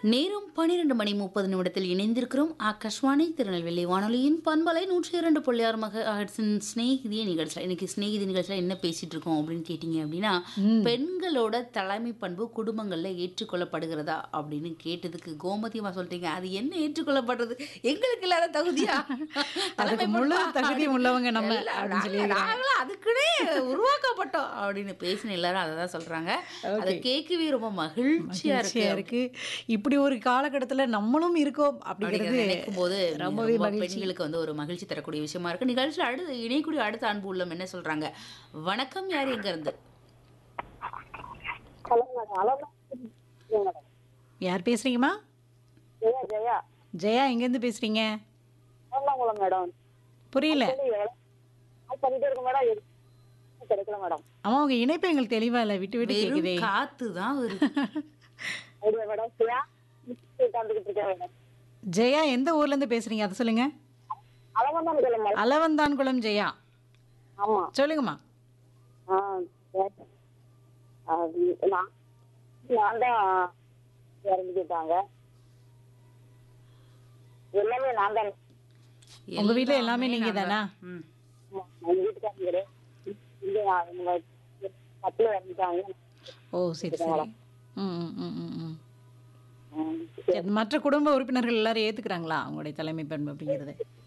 நேரம் பன்னிரண்டு மணி முப்பது நிமிடத்தில் இணைந்திருக்கிறோம் ஆகாஷ்வாணி திருநெல்வேலி வானொலியின் பண்பலை நூற்றி இரண்டு புள்ளி ஆறு மக ஆர்ட்ஸின் ஸ்நேகிதிய நிகழ்ச்சியில் இன்னைக்கு ஸ்நேகிதி நிகழ்ச்சியில் என்ன பேசிட்டு இருக்கோம் அப்படின்னு கேட்டிங்க அப்படின்னா பெண்களோட தலைமை பண்பு குடும்பங்களில் ஏற்றுக்கொள்ளப்படுகிறதா அப்படின்னு கேட்டதுக்கு கோமதியமா சொல்லிட்டீங்க அது என்ன ஏற்றுக்கொள்ளப்படுறது எங்களுக்கு இல்லாத தகுதியா தலைமை முழு பண்பா? தகுதியும் உள்ளவங்க நம்ம இல்ல, அப்படின்னு நாங்க- சொல்லியிருக்காங்க. நாங்களாம் அதுக்குன்னே உருவாக்கப்பட்டோம் அப்படின்னு பேசின எல்லாரும் அதை தான் சொல்றாங்க அதை கேட்கவே ரொம்ப மகிழ்ச்சியா இருக்கு மகிழ்ச்சியா இருக்கு இப்படி ஒரு காலகட்டத்துல நம்மளும் இருக்கோம் அப்படிங்கிறத அப்படிங்கிறது நினைக்கும் போது ரொம்பவே ரொம்ப மகிழ்ச்சி பெண்களுக்கு வந்து ஒரு மகிழ்ச்சி தரக்கூடிய விஷயமா இருக்கு நிகழ்ச்சியில் அடுத்து இணையக்கூடிய அடுத்த அன்பு உள்ளம் என்ன சொல்றாங்க வணக்கம் யார் எங்க இருந்து ஹலோ மேடம் ஹலோ மேடம் யார் பேசுறீங்கம்மா ஜெயா ஜெயா ஜெயா எங்கேருந்து பேசுறீங்க எர்ணாகுளம் மேடம் புரியல கால் பண்ணிட்டே இருக்கு மேடம் எதுவும் கிடைக்கல மேடம் அம்மா உங்க இணைப்பு எங்களுக்கு தெளிவா இல்ல விட்டு விட்டு கேக்குதே வெறும் காத்து தான் வருது ஐடியா மேடம் ஜெயா உட்காந்துக்கிட்டு இருக்கேன் மேடம் ஜெயா எந்த ஊர்ல இருந்து பேசுறீங்க அதை சொல்லுங்க அழகா தான் சொல்ல மேடம் அளவந்தான்குளம் ஜெயா ஆமா சொல்லுங்கம்மா ஆ சரி. அது நான் நான் தான் இறந்துக்கிட்டாங்க எல்லாமே நான் தான் உங்க வீட்ல எல்லாமே நீங்க நாங்க- தானா ம். ஆமா, எங்க வீட்டுக்காரங்க இங்க அவங்க பத்துல இறந்துட்டாங்க ஓ சரி சரி ம் ம், ம் ம் ம் ம். சரி, மற்ற குடும்ப உறுப்பினர்கள் எல்லாரும் ஏத்துக்கிறாங்களா அவங்களுடைய தலைமை பண்பு அப்படிங்கிறது